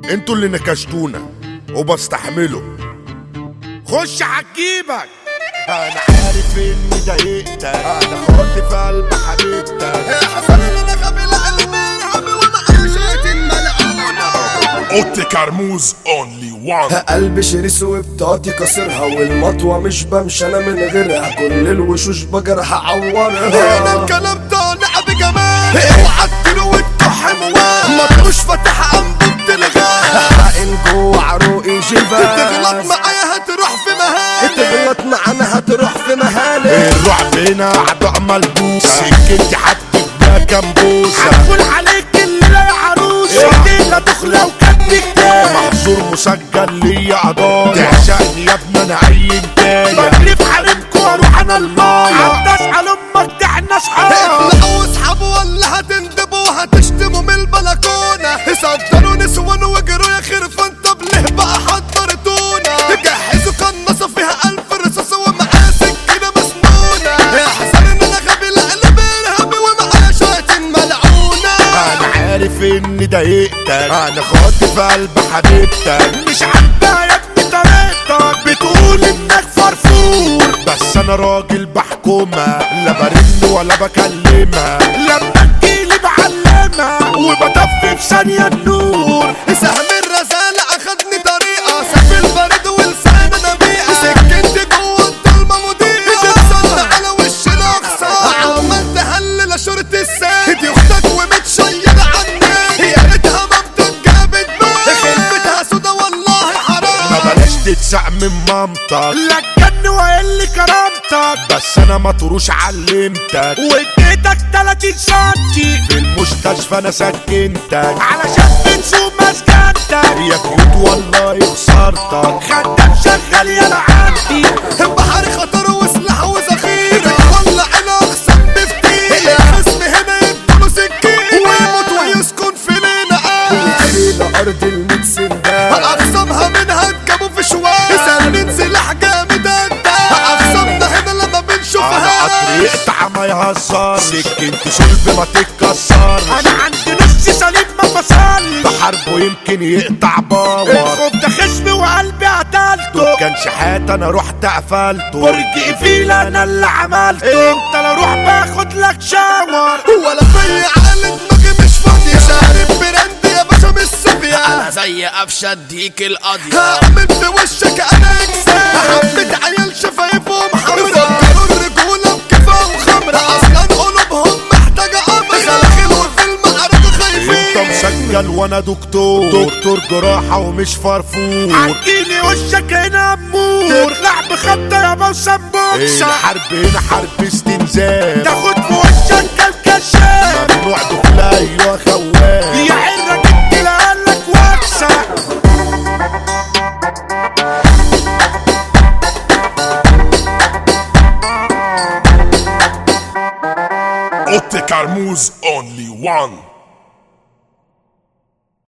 انتوا اللي نكشتونا وبستحمله خش عجيبك انا عارف اني ضايقتك انا خدت في قلب حبيبتك حصل لنا غبي القلب عمي ومعايا شاتن ملعونة اوتي كرموز اونلي وان قلبي شرس وبطاقتي كسرها والمطوة مش بمشي انا من غيرها كل الوشوش بجرح هنا اعورها الكلام ده لعب جمال اوعى تديله وتكح موال مطروش فاتح انبوبة الغاز حقن جوه عروقي تغلط جبال معايا هتروح في مهالي تغلط معانا هتروح في مهالي الرعب هنا اعضاء ملبوسه سكنتي حطت بيها كمبوسه هقول عليك اللي يا عروسه لا تخلى وكاتب كتاب محظور مسجل ليا قضايا تعشقني يا ابني انا اي انتايه بجري في حريمكم واروح انا المايه عداش على امك ده احنا اصحاب اطلعوا اصحابه ولا هتندبوا هتشتموا من البلكونة صدروا نسوان واجروا يا خرفان طب ليه بقى حضرتونا جهزوا قناصة فيها ألف رصاصة ومعايا سكينة مسنونة يا حسن ان انا غبي القلب ارهابي ومعايا شاتن ملعونة انا عارف اني ضايقتك انا خدت في قلب حبيبتك مش عاجبها يا ابني طريقتك بتقول انك فرفور بس انا راجل بحكمها لا برن ولا بكلمها لما تجيلي بعلمها وبطفي في ثانية النور سهم الرسالة اخدني طريقة سيف البرد ولسان نبيئة سكنت جوه الضلمة مضيئة تتصنع على وش الاقصى عمال تهلل شرطة السيف دي اختك ومتشيدة عني يا ريتها مامتك جابت بيت خلفتها سودا والله ما حرام بلاش تتسع من مامتك لا تجن وقل كرامتك بس انا مطروش علمتك واديتك 30 سنتي في المستشفى انا سكنتك علشان بنسوق مسكنتك يا كيوت والله خسرتك خدام شغال يا عندي بحر خطر وسلاح وذخيرة ولع الاقسام بفتيلة الخصم هنا يدوله سكينة ويموت ويسكن في لينا إلى أرض الميت سندان اقسمها منها تجابوا في شوال سالين سلاح جامد انت اقسمنا هنا لما انا بنشوفها قطر يقطع ما يهزر سكنت صلب ما تتكسر انا عندي نص سليم ما فصل بحاربه يمكن يقطع باور الخوف ده خصمي وقلبي قتلته كان شحات انا رحت قفلته برج ايفيل انا اللي عملته انت لا روح باخد لك شاور ولا في عقل دماغي مش فاضية شارب براند يا باشا مش صافية انا زي قفشه اديك القضيه هعمل في وشك انا اكسان حبة عيال شفايفهم حمرا فكروا الرجولة بكفا وخمرة اصلا قلوبهم محتاجة امر خلاخل وفي المعركة انت خايفين مسجل وانا دكتور دكتور جراحة ومش فرفور عجيلي وشك هنا امور لعب خطة يا بوسة بوكسة الحرب هنا حرب استنزاف تاخد في وشك كالكشاف ممنوع دخول ايوه خواف يا عرة جبت لقالك واكسة اوتي كرموز اونلي وان